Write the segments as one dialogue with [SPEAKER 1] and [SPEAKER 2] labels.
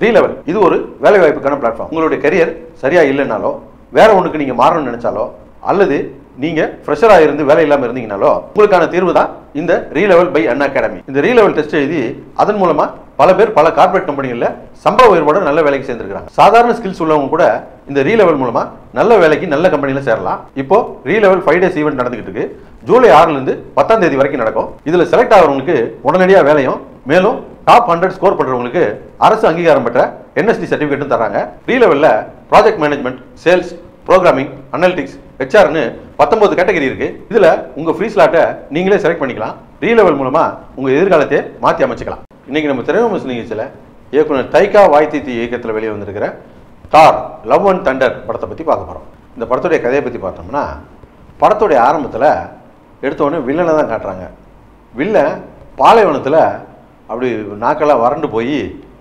[SPEAKER 1] Relevel இது ஒரு வேலை வாய்ப்புக்கான பிளாட்ஃபார்ம் உங்களுடைய கரியர் சரியா இல்லைனாலோ வேற ஒண்ணுக்கு நீங்க மாறணும்னு நினைச்சாலோ அல்லது நீங்க ஃப்ரெஷரா இருந்து வேலை இல்லாம இருந்தீங்கனாலோ உங்களுக்கான தீர்வு தான் இந்த ரீலெவல் பை அன் அகாடமி இந்த ரீலெவல் டெஸ்ட் எழுதி அதன் மூலமா பல பேர் பல கார்ப்பரேட் கம்பெனிகளில் சம்பள உயர்வோட நல்ல வேலைக்கு சேர்ந்துருக்காங்க சாதாரண ஸ்கில்ஸ் உள்ளவங்க கூட இந்த ரீலெவல் மூலமா நல்ல வேலைக்கு நல்ல கம்பெனியில் சேரலாம் இப்போ ரீலெவல் ஃபைவ் டேஸ் ஈவெண்ட் நடந்துகிட்டு இருக்கு ஜூலை ஆறுல இருந்து பத்தாம் தேதி வரைக்கும் நடக்கும் இதுல செலக்ட் ஆகிறவங்களுக்கு உடனடியாக வேலையும் மேலும் டாப் ஹண்ட்ரட் ஸ்கோர் பண்றவங்களுக்கு அரசு அங்கீகாரம் பெற்ற என்எஸ்டி சர்டிஃபிகேட்டும் தராங்க ரீலெவலில் project management sales programming analytics ஹெச்ஆர்னு பத்தொன்பது கேட்டகரி இருக்கு இதுல உங்க ஃப்ரீ ஸ்லாட்டை நீங்களே செலக்ட் பண்ணிக்கலாம் ரீலெவல் மூலமா உங்க எதிர்காலத்தை மாற்றி அமைச்சுக்கலாம் இன்னைக்கு நம்ம திரைவிமர்சன நிகழ்ச்சியில் இயக்குனர் தைகா வாய்த்தீத்தி இயக்கத்தில் வெளியே வந்திருக்கிற தார் லவ் அண்ட் தண்டர் படத்தை பற்றி பார்க்க போகிறோம் இந்த படத்துடைய கதையை பற்றி பார்த்தோம்னா படத்துடைய ஆரம்பத்தில் எடுத்தோடனே வில்லனை தான் காட்டுறாங்க வில்லன் பாலைவனத்தில் அப்படி நாக்கெல்லாம் வறண்டு போய்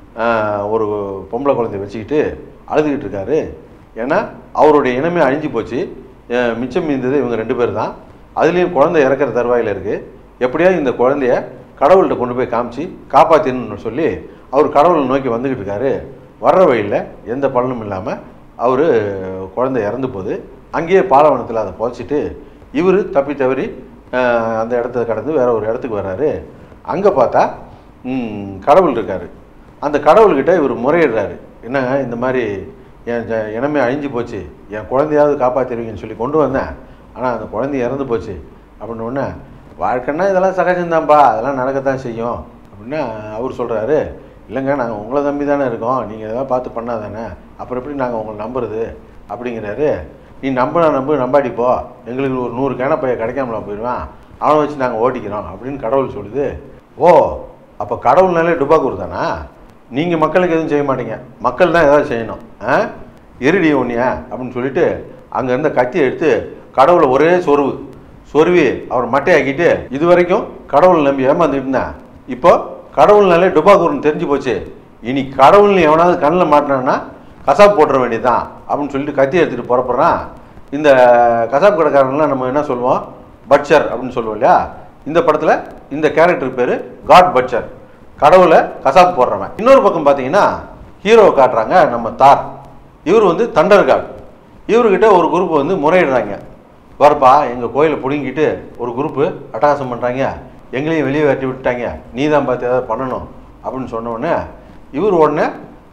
[SPEAKER 1] ஒரு பொம்பளை குழந்தைய வச்சுக்கிட்டு அழுதுகிட்டு இருக்காரு ஏன்னா அவருடைய இனமே அழிஞ்சு போச்சு அஹ் மிச்சம் மீந்தது இவங்க ரெண்டு பேர் தான் அதுலேயும் குழந்தை இறக்குற தருவாயில் இருக்குது எப்படியாவது இந்த குழந்தைய கடவுள்கிட்ட கொண்டு போய் காமிச்சு காப்பாற்றின்னு சொல்லி அவர் கடவுளை நோக்கி வந்துக்கிட்டு இருக்காரு வர்ற வழியில் எந்த பலனும் இல்லாமல் அவர் குழந்தை இறந்து போகுது அங்கேயே பாலைவனத்தில் அதை புதைச்சிட்டு இவர் தப்பி தவறி அஹ், அந்த இடத்த கடந்து வேற ஒரு இடத்துக்கு வர்றாரு அங்கே பார்த்தா ம், கடவுள் இருக்காரு அந்த கடவுள்கிட்ட இவர் முறையிடுறாரு என்னங்க இந்த மாதிரி என் ஜ- இனமே அழிஞ்சு போச்சு என் குழந்தையாவது காப்பாற்றிருவீங்கன்னு சொல்லி கொண்டு வந்தேன் ஆனால் அந்த குழந்தை இறந்து போச்சு அப்படின்னு உடனே வாழ்க்கைன்னா இதெல்லாம் சகஜம்தான்ப்பா அதெல்லாம் நடக்கத்தான் செய்யும் அப்படின்னா அவர் சொல்கிறாரு இல்லைங்க நாங்கள் உங்களை நம்பி தானே இருக்கோம் நீங்கள் இதெல்லாம் பார்த்து பண்ணாதானே அப்புறம் எப்படி நாங்கள் உங்களை நம்புறது அப்படிங்கிறாரு நீ நம்பினா நம்பு நம்பாடி போ எங்களுக்கு ஒரு நூறு கேனப்பைய கிடைக்காமல போயிடுவான் அவனை வச்சு நாங்கள் ஓட்டிக்கிறோம் அப்படின்னு கடவுள் சொல்லுது ஓ அப்போ கடவுள்னாலே டுபாக்கூர் தானா நீங்கள் மக்களுக்கு எதுவும் செய்ய மாட்டீங்க மக்கள் தான் ஏதாவது செய்யணும் ஆ எருடி ஒன்னியா அப்படின்னு சொல்லிட்டு அங்கே இருந்த கத்தியை எடுத்து கடவுளை ஒரே சொருவு சொருவி அவர் மட்டையாக்கிட்டு இது வரைக்கும் கடவுள் நம்பி ஏமாந்துட்டு இருந்தேன் இப்போ கடவுள்னாலே டுபாக்கூர்னு தெரிஞ்சு போச்சு இனி கடவுள்னு எவனாவது கண்ணில் மாட்டினான்னா கசாப் போட்டுற வேண்டியதுதான் அப்படின்னு சொல்லிட்டு கத்தி எடுத்துகிட்டு புறப்படுறான் இந்த கசாப் கடைக்காரங்களாம் நம்ம என்ன சொல்லுவோம் பட்சர் அப்படின்னு சொல்லுவோம் இல்லையா இந்த படத்தில் இந்த கேரக்டர் பேர் காட் பட்சர் கடவுளை கசாப் போடுறவன் இன்னொரு பக்கம் பார்த்தீங்கன்னா ஹீரோவை காட்டுறாங்க நம்ம தார் இவர் வந்து தண்டர் காட் இவர்கிட்ட ஒரு குரூப் வந்து முறையிடுறாங்க வரப்பா எங்கள் கோயிலை பிடுங்கிட்டு ஒரு குரூப்பு அட்டகாசம் பண்ணுறாங்க எங்களையும் வெளியே வெட்டி விட்டுட்டாங்க நீ தான் பார்த்து ஏதாவது பண்ணணும் அப்படின்னு சொன்ன உடனே இவர் உடனே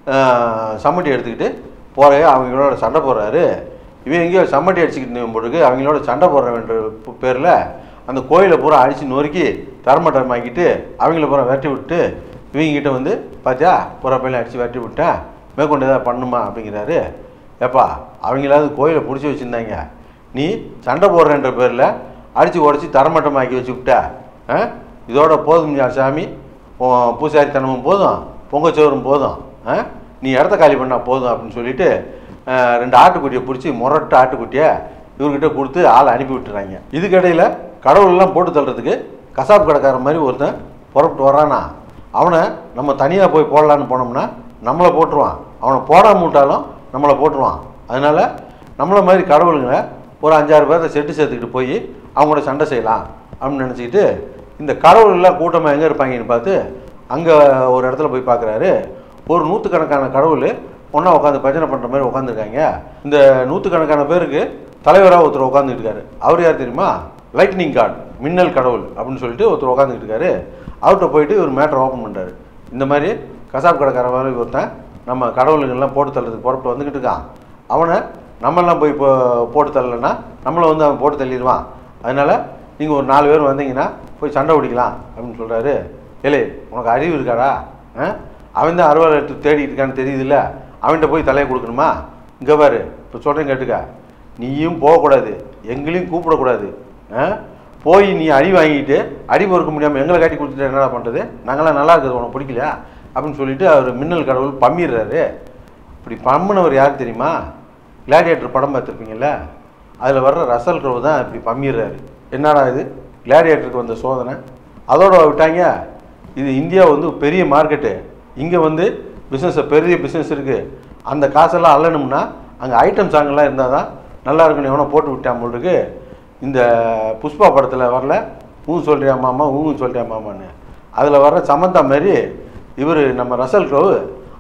[SPEAKER 1] ஆஹ், சம்மட்டி எடுத்துக்கிட்டு போகிற அவங்களோட சண்டை போடுறாரு இவன் எங்கேயோ சம்மட்டி அடிச்சுக்கிட்டு போட்டுருக்கு அவங்களோட சண்டை போடுறவன்ற பேரில் அந்த கோயிலை பூரா அடித்து நொறுக்கி தரமட்டமாக்கிட்டு அவங்கள பூரா விரட்டி விட்டு இவங்ககிட்ட வந்து பார்த்தியா பூரா பையில அடித்து விரட்டி விட்டேன் மேற்கொண்டு ஏதாவது பண்ணுமா அப்படிங்கிறாரு ஏப்பா அவங்களாவது கோயிலை பிடிச்சி வச்சுருந்தாங்க நீ சண்டை போடுறேன்ற பேரில் அடித்து உடச்சி தரமட்டமாக்கி வச்சு விட்ட ஆ? இதோட போதும் யா சாமி உன் பூசாரித்தனமும் போதும் பொங்கச்சோறும் போதும் ஆ? நீ இடத்த காலி பண்ணால் போதும் அப்படின்னு சொல்லிட்டு ஆ, ரெண்டு ஆட்டுக்குட்டியை பிடிச்சி முரட்டு ஆட்டுக்குட்டியை இவர்கிட்ட கொடுத்து ஆளை அனுப்பி விட்டுறாங்க இதுக்கிடையில் கடவுளெல்லாம் போட்டு தள்ளுறதுக்கு கசாப் கடைக்காரன் மாதிரி ஒருத்தன் புறப்பட்டு வரானா அவனை நம்ம தனியாக போய் போடலான்னு போனோம்னா நம்மளை போட்டுருவான் அவனை போடாம விட்டாலும் நம்மளை போட்டுருவான் அதனால் நம்மளை மாதிரி கடவுளுங்களை ஒரு அஞ்சாறு பேர்த்த செட்டு சேர்த்துக்கிட்டு போய் அவங்களோட சண்டை செய்யலாம் அப்படின்னு நினச்சிக்கிட்டு இந்த கடவுள்லாம் கூட்டமாக எங்கே இருப்பாங்கன்னு பார்த்து அங்கே ஒரு இடத்துல போய் பார்க்குறாரு ஒரு நூற்றுக்கணக்கான கடவுள் ஒன்றா உட்காந்து பஜனை பண்ணுற மாதிரி உட்காந்துருக்காங்க இந்த நூற்றுக்கணக்கான பேருக்கு தலைவராக ஒருத்தர் உட்காந்துட்டு இருக்காரு அவர் யார் தெரியுமா லைட்னிங் காட் மின்னல் கடவுள் அப்படின்னு சொல்லிட்டு ஒருத்தர் உட்காந்துக்கிட்டு இருக்காரு அவர்கிட்ட போயிட்டு ஒரு மேட்டரை ஓப்பன் பண்ணுறாரு இந்த மாதிரி கசாப் கடைக்காரன் மாதிரி ஒருத்தன் நம்ம கடவுளுங்கெல்லாம் போட்டு தள்ளுறதுக்கு புறப்பட்டு வந்துக்கிட்டு இருக்கான் அவனை நம்மெல்லாம் போய் இப்போ போட்டு தள்ளலைன்னா நம்மளை வந்து அவன் போட்டு தள்ளிடுவான் அதனால் நீங்கள் ஒரு நாலு பேர் வந்தீங்கன்னா போய் சண்டை பிடிக்கலாம் அப்படின்னு சொல்கிறாரு ஏலே உனக்கு அறிவு இருக்காடா ஆ அவன் தான் அறுவாள் எடுத்து தேடிட்டு இருக்கான்னு தெரியுதுல்ல அவன்கிட்ட போய் தலையை கொடுக்கணுமா இங்கே பாரு இப்போ சொல்கிறேன் கேட்டுக்க நீயும் போகக்கூடாது எங்களையும் கூப்பிடக்கூடாது ஆ போய் நீ அடி வாங்கிட்டு அடி பொறுக்க முடியாமல் எங்களை காட்டி கொடுத்துட்டு என்னடா பண்ணுறது நாங்களாம் நல்லா இருக்குது உனக்கு பிடிக்கலையா அப்படின்னு சொல்லிட்டு அவர் மின்னல் கடவுள் பம்மிடுறாரு இப்படி பம்மினவர் யார் தெரியுமா கிளாடியேட்டர் படம் பார்த்துருப்பீங்கல்ல அதில் வர்ற ரசல் க்ரோவ் தான் இப்படி பம்மிடுறாரு என்னடா இது கிளாடியேட்டருக்கு வந்த சோதனை அதோட விட்டாங்க இது இந்தியா வந்து பெரிய மார்க்கெட்டு இங்கே வந்து பிஸ்னஸ் பெரிய பிஸ்னஸ் இருக்குது அந்த காசெல்லாம் அள்ளணும்னா அங்கே ஐட்டம் சாங்கெல்லாம் இருந்தால் தான் நல்லா இருக்குன்னு எவனோ போட்டு விட்டான் போல் இருக்கு இந்த புஷ்பா படத்தில் வரல ஊ சொல்றியா மாமா ஊ சொல்றியா மாமான்னு அதில் வர்ற சமந்தா மாரி இவர் நம்ம ரசல் க்ரோவ்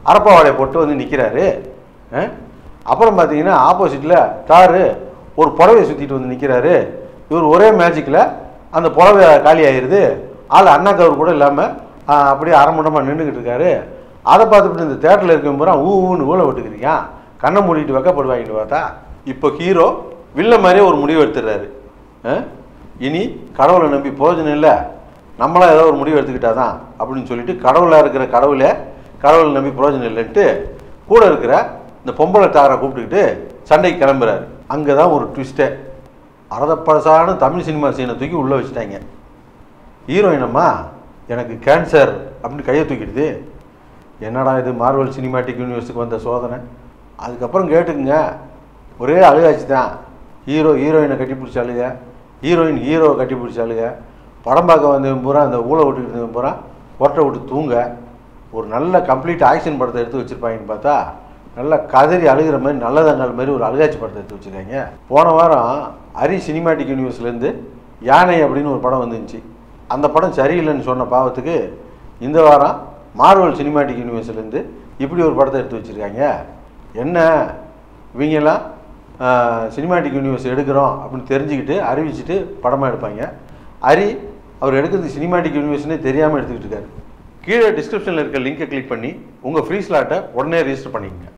[SPEAKER 1] அரப்பாவாடையை போட்டு வந்து நிற்கிறாரு அப்புறம் பார்த்தீங்கன்னா ஆப்போசிட்டில் தாரு ஒரு புடவையை சுற்றிட்டு வந்து நிற்கிறாரு இவர் ஒரே மேஜிக்கில் அந்த புடவை காலி ஆயிடுது ஆள் அண்ணா கவர் கூட இல்லாமல் அப்படியே அரமண்டமாக நின்றுக்கிட்டு இருக்காரு அதை பார்த்துட்டு இந்த தேட்டரில் இருக்கும் பூரா ஊ ஊன்னு ஊழ விட்டுக்கிறீங்க கண்ணை மூடிட்டு வெக்கப்படுவாங்கன்னு பார்த்தா இப்போ ஹீரோ வில்ல மாதிரியே ஒரு முடிவு எடுத்துடுறாரு ஆ? இனி கடவுளை நம்பி பிரயோஜனம் இல்லை நம்மளாம் ஏதோ ஒரு முடிவு எடுத்துக்கிட்டாதான் அப்படின்னு சொல்லிட்டு கடவுளாக இருக்கிற கடவுளே கடவுளை நம்பி பிரயோஜனம் இல்லைன்ட்டு கூட இருக்கிற இந்த பொம்பளை தாரை கூப்பிட்டுக்கிட்டு சண்டைக்கு கிளம்புறாரு அங்கே தான் ஒரு ட்விஸ்ட்டே அரதப்பழசான தமிழ் சினிமா சீனை தூக்கி உள்ளே வச்சுட்டாங்க ஹீரோயினம்மா எனக்கு கேன்சர் அப்படின்னு கையை தூக்கிடுது என்னடா இது மார்வல் சினிமாட்டிக் யூனிவர்ஸுக்கு வந்த சோதனை அதுக்கப்புறம் கேட்டுக்குங்க ஒரே அழுகாச்சு தான் ஹீரோ ஹீரோயினை கட்டி பிடிச்ச அழுக ஹீரோயின் ஹீரோவை கட்டி பிடிச்ச அழுக படம் பார்க்க வந்தவன் பூரா அந்த ஊழ விட்டுக்கிட்டு இருந்தவன் பூரா கொட்டை விட்டு தூங்க ஒரு நல்ல கம்ப்ளீட் ஆக்ஷன் படத்தை எடுத்து வச்சுருப்பாங்கன்னு பார்த்தா நல்லா கதறி அழுகிற மாதிரி நல்லதங்கள் மாதிரி ஒரு அழுகாட்சி படத்தை எடுத்து வச்சுருக்காங்க போன வாரம் ஹரி சினிமாட்டிக் யூனிவர்ஸ்லேருந்து யானை அப்படின்னு ஒரு படம் வந்துருந்துச்சு அந்த படம் சரியில்லைன்னு சொன்ன பாவத்துக்கு இந்த வாரம் மார்வல் சினிமாட்டிக் யூனிவர்ஸ்லேருந்து இப்படி ஒரு படத்தை எடுத்து வச்சுருக்காங்க என்ன இவங்கெல்லாம் சினிமாட்டிக் யூனிவர்ஸ் எடுக்கிறோம் அப்படின்னு தெரிஞ்சுக்கிட்டு அறிவிச்சிட்டு படமாக எடுப்பாங்க ஹரி அவர் எடுக்கிறது சினிமாட்டிக் யூனிவர்ஸ்னே தெரியாமல் எடுத்துக்கிட்டு இருக்காரு கீழே டிஸ்கிரிப்ஷனில் இருக்க லிங்கை கிளிக் பண்ணி உங்கள் ஃப்ரீ ஸ்லாட்டை உடனே ரிஜிஸ்டர் பண்ணிக்கங்க